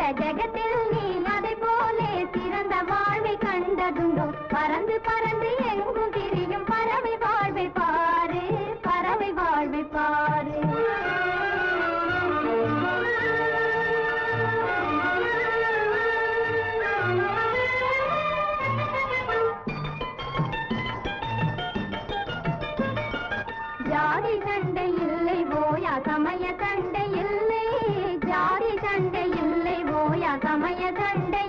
ஜெகத்தில் நீ அதை போலே சிறந்த வாழ்வை கண்டதுண்டோ பறந்து பறந்து எங்கும் திரியும் பறவை வாழ்வை பாரு பறவை வாழ்வை பாரு ஜாதி சண்டை இல்லை ஓயா சமய சண்டை இல்லை ஜாதி சண்டை இல்லை ஓயா சமய சண்டை